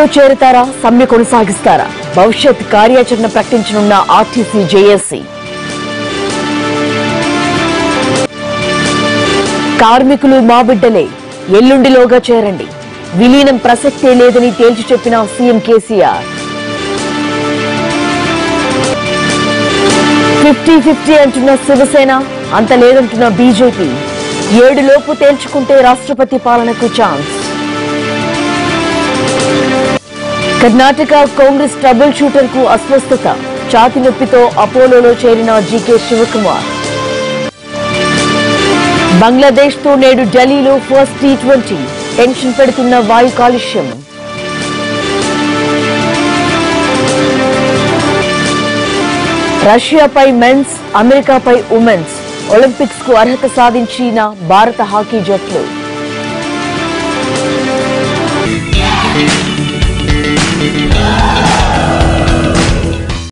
చేరతారా సమ్మె కొనసాగిస్తారా భవిష్యత్ కార్యాచరణ ప్రకటించనున్న ఆర్టీసీ జేఏసీ కార్మికులు మా బిడ్డలే ఎల్లుండిలోగా చేరండి విలీనం ప్రసక్తే లేదని తేల్చి చెప్పిన సీఎం కేసీఆర్ ఫిఫ్టీ ఫిఫ్టీ అంటున్న శివసేన అంత లేదంటున్న బీజేపీ ఏడులోపు తేల్చుకుంటే రాష్ట్రపతి పాలనకు chance Karnataka Congress trouble shooter కు అస్వస్థత ఛాతి నొప్పితో అపోలోలో చేరిన జీకే శివకుమార్ బంగ్లాదేశ్ తో నేడు ఢిల్లీలో ఫస్ట్ టీ ట్వంటీ టెన్షన్ పెడుతున్న వాయు కాలుష్యం రష్యాపై మెన్స్ అమెరికాపై ఉమెన్స్ ఒలింపిక్స్ కు అర్హత సాధించిన భారత హాకీ జట్లు